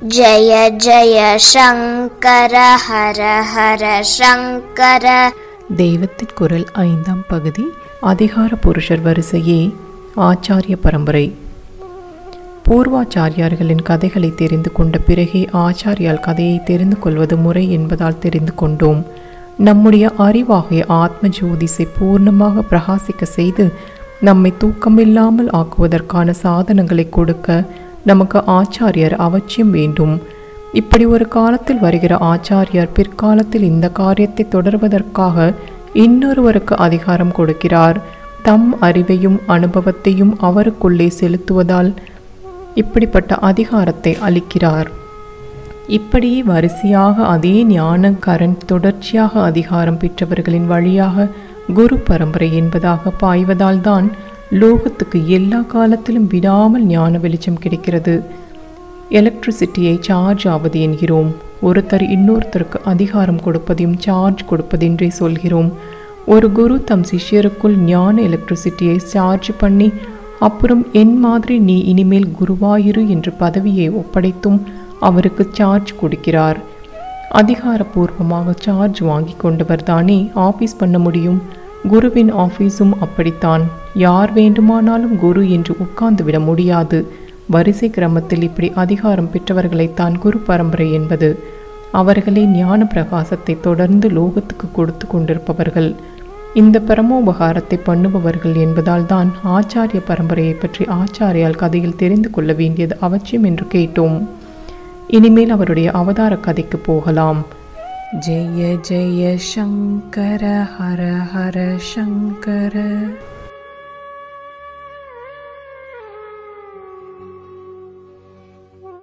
जय जय शङ्कर हर हर शङ्कर தெய்வத்தின் குரல் ஐந்தாம் பகுதி அதிகார புருஷர் வரிசையே ஆச்சாரிய பரம்பரை பூர்வாச்சாரியார்களின் கதைகளை தெரிந்து கொண்ட பிறகே ஆச்சாரியால் கதையை தெரிந்து கொள்வது முறை என்பதால் தெரிந்து கொண்டோம் நம்முடைய அறிவாகிய ஆத்ம ஜோதிஷை பூர்ணமாக பிரகாசிக்க செய்து நம்மை தூக்கமில்லாமல் ஆக்குவதற்கான சாதனங்களை கொடுக்க நமக்கு ஆச்சாரியர் அவசியம் வேண்டும் இப்படி ஒரு காலத்தில் வருகிற ஆச்சாரியார் பிற்காலத்தில் இந்த காரியத்தை தொடர்வதற்காக இன்னொருவருக்கு அதிகாரம் கொடுக்கிறார் தம் அறிவையும் அனுபவத்தையும் அவருக்குள்ளே செலுத்துவதால் இப்படிப்பட்ட அதிகாரத்தை அளிக்கிறார் இப்படியே வரிசையாக அதே ஞானக்கரன் தொடர்ச்சியாக அதிகாரம் பெற்றவர்களின் வழியாக குரு பரம்பரை என்பதாக பாய்வதால் தான் லோகத்துக்கு எல்லா காலத்திலும் விடாமல் ஞான வெளிச்சம் கிடைக்கிறது எலக்ட்ரிசிட்டியை சார்ஜ் ஆவது என்கிறோம் ஒருத்தர் இன்னொருத்தருக்கு அதிகாரம் கொடுப்பதையும் சார்ஜ் கொடுப்பதென்றே சொல்கிறோம் ஒரு குரு தம் சிஷ்யருக்குள் ஞான எலக்ட்ரிசிட்டியை சார்ஜ் பண்ணி அப்புறம் என் மாதிரி நீ இனிமேல் குருவாயிரு என்று பதவியை ஒப்படைத்தும் அவருக்கு சார்ஜ் கொடுக்கிறார் அதிகாரப்பூர்வமாக சார்ஜ் வாங்கி கொண்டவர் தானே ஆபீஸ் பண்ண முடியும் குருவின் ஆபீஸும் அப்படித்தான் யார் வேண்டுமானாலும் குரு என்று உட்கார்ந்து விட முடியாது வரிசை கிரமத்தில் இப்படி அதிகாரம் பெற்றவர்களைத்தான் குரு பரம்பரை என்பது அவர்களே ஞான பிரகாசத்தை தொடர்ந்து லோகத்துக்கு கொடுத்து கொண்டிருப்பவர்கள் இந்த பரமோபகாரத்தை பண்ணுபவர்கள் என்பதால் தான் ஆச்சாரிய பரம்பரையை பற்றி ஆச்சாரியால் கதையில் தெரிந்து கொள்ள வேண்டியது அவசியம் என்று கேட்டோம் இனிமேல் அவருடைய அவதார கதைக்கு போகலாம் ஜெய ஜெய சங்கர ஹர ஹர சங்கர